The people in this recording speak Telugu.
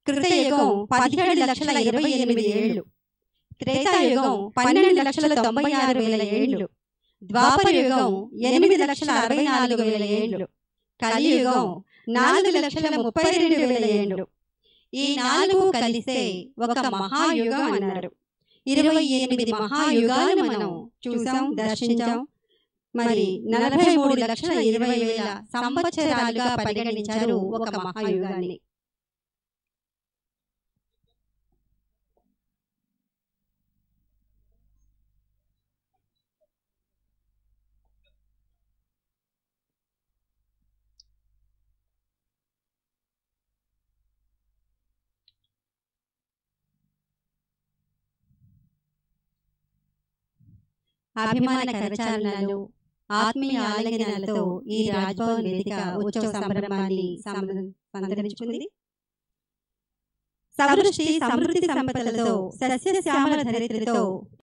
కృతయుగం పదిహేడు లక్షల ఇరవై ఎనిమిది ఏళ్ళు త్రేతాయుగం పన్నెండు లక్షల తొంభై ఆరు వేల ఏళ్ళు ద్వాపర యుగం ఎనిమిది లక్షల అరవై నాలుగు వేల ఏళ్ళు కలియుగం నాలుగు లక్షల ముప్పై రెండు వేల ఏళ్ళు ఈ నాలుగు కలిసే ఒక మహాయుగం అన్నారు ఇరవై ఎనిమిది మహాయుగాలు మనం చూసాం దర్శించాం మరి నలభై మూడు లక్షల ఇరవై వేల సంవత్సరాలుగా పరిగణించారు ఒక మహాయుగాన్ని అభిమాన కరచాలనాలు ఆత్మీయ ఆలింగనాలతో ఈ రాజ్భవన్ వేదిక ఉత్సవ సంభ్రమాన్ని సంబ- సంతరించుకుంది సమృష్టి సమృద్ధి సంపదలతో సస్యశ్యామల ధరిత్రితో